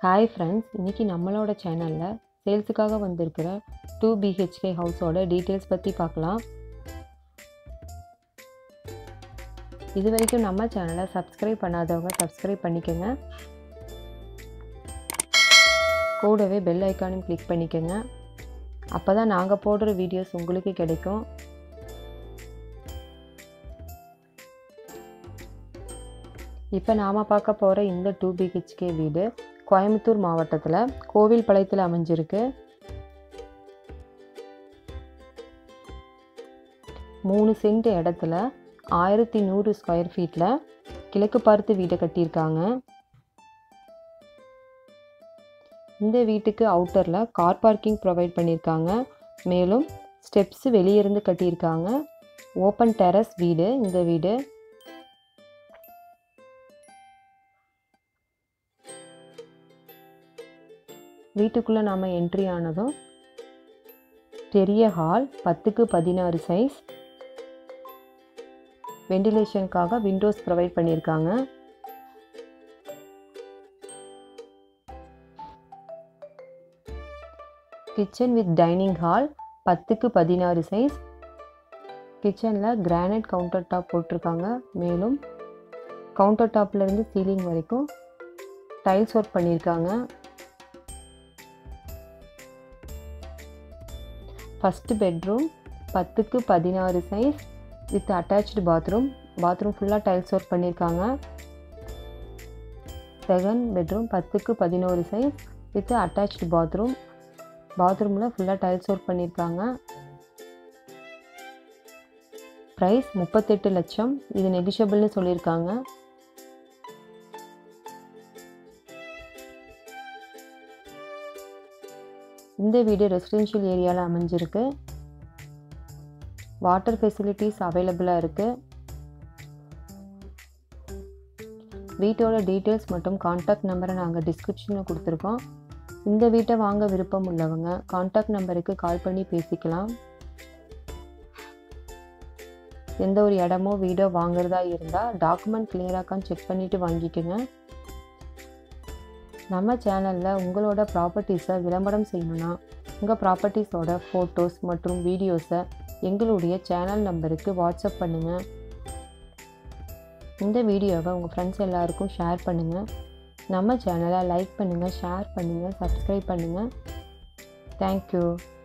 hi friends இன்றைக்கி நம்மளோட சேனலில் சேல்ஸுக்காக வந்திருக்கிற டூ பிஹெச்கே ஹவுஸோட டீட்டெயில்ஸ் பற்றி பார்க்கலாம் இது வரைக்கும் நம்ம சேனலை சப்ஸ்கிரைப் பண்ணாதவங்க சப்ஸ்கிரைப் பண்ணிக்கோங்க கூடவே பெல் ஐக்கானும் கிளிக் பண்ணிக்கோங்க அப்போ தான் நாங்கள் போடுற வீடியோஸ் உங்களுக்கு கிடைக்கும் இப்போ நாம் பார்க்க போகிற இந்த டூ பிஹெச்கே வீடு கோயம்புத்தூர் மாவட்டத்தில் கோவில்பாளையத்தில் அமைஞ்சிருக்கு மூணு சென்ட் இடத்துல ஆயிரத்தி நூறு ஸ்கொயர் ஃபீட்டில் கிழக்கு பார்த்து வீடை கட்டியிருக்காங்க இந்த வீட்டுக்கு அவுட்டரில் கார் பார்க்கிங் ப்ரொவைட் பண்ணியிருக்காங்க மேலும் ஸ்டெப்ஸு வெளியிருந்து கட்டியிருக்காங்க ஓப்பன் டெரஸ் வீடு இந்த வீடு வீட்டுக்குள்ளே நாம் என்ட்ரி ஆனதும் பெரிய ஹால் பத்துக்கு பதினாறு சைஸ் வெண்டிலேஷனுக்காக விண்டோஸ் ப்ரொவைட் பண்ணியிருக்காங்க கிச்சன் வித் டைனிங் ஹால் பத்துக்கு பதினாறு சைஸ் கிச்சனில் கிரானைட் கவுண்டர் டாப் போட்டிருக்காங்க மேலும் கவுண்டர் டாப்லேருந்து சீலிங் வரைக்கும் டைல்ஸ் ஒர்க் பண்ணியிருக்காங்க ஃபஸ்ட்டு பெட்ரூம் பத்துக்கு பதினாறு size with attach bathroom bathroom ஃபுல்லாக டைல்ஸ் ஒர்க் பண்ணியிருக்காங்க செகண்ட் பெட்ரூம் பத்துக்கு பதினோரு சைஸ் வித் அட்டாச்சு பாத்ரூம் பாத்ரூமில் ஃபுல்லாக டைல்ஸ் ஒர்க் பண்ணியிருக்காங்க ப்ரைஸ் முப்பத்தெட்டு லட்சம் இது நெகிஷபிள்னு சொல்லியிருக்காங்க இந்த வீடு ரெசிடென்ஷியல் ஏரியாவில் அமைஞ்சிருக்கு வாட்டர் ஃபெசிலிட்டிஸ் அவைலபிளாக இருக்குது வீட்டோட டீட்டெயில்ஸ் மற்றும் காண்டாக்ட் நம்பரை நாங்கள் டிஸ்கிரிப்ஷனில் கொடுத்துருக்கோம் இந்த வீட்டை வாங்க விருப்பம் உள்ளவங்க காண்டாக்ட் நம்பருக்கு கால் பண்ணி பேசிக்கலாம் எந்த ஒரு இடமோ வீடோ வாங்குறதா இருந்தால் டாக்குமெண்ட் கிளியராக்கான்னு செக் பண்ணிவிட்டு வாங்கிக்கோங்க நம்ம சேனலில் உங்களோட ப்ராப்பர்ட்டிஸை விளம்பரம் செய்யணுன்னா உங்கள் ப்ராப்பர்ட்டிஸோட ஃபோட்டோஸ் மற்றும் வீடியோஸை எங்களுடைய சேனல் நம்பருக்கு வாட்ஸ்அப் பண்ணுங்கள் இந்த வீடியோவை உங்கள் ஃப்ரெண்ட்ஸ் எல்லாருக்கும் ஷேர் பண்ணுங்கள் நம்ம சேனலை லைக் பண்ணுங்கள் ஷேர் பண்ணுங்கள் சப்ஸ்கிரைப் பண்ணுங்கள் தேங்க்யூ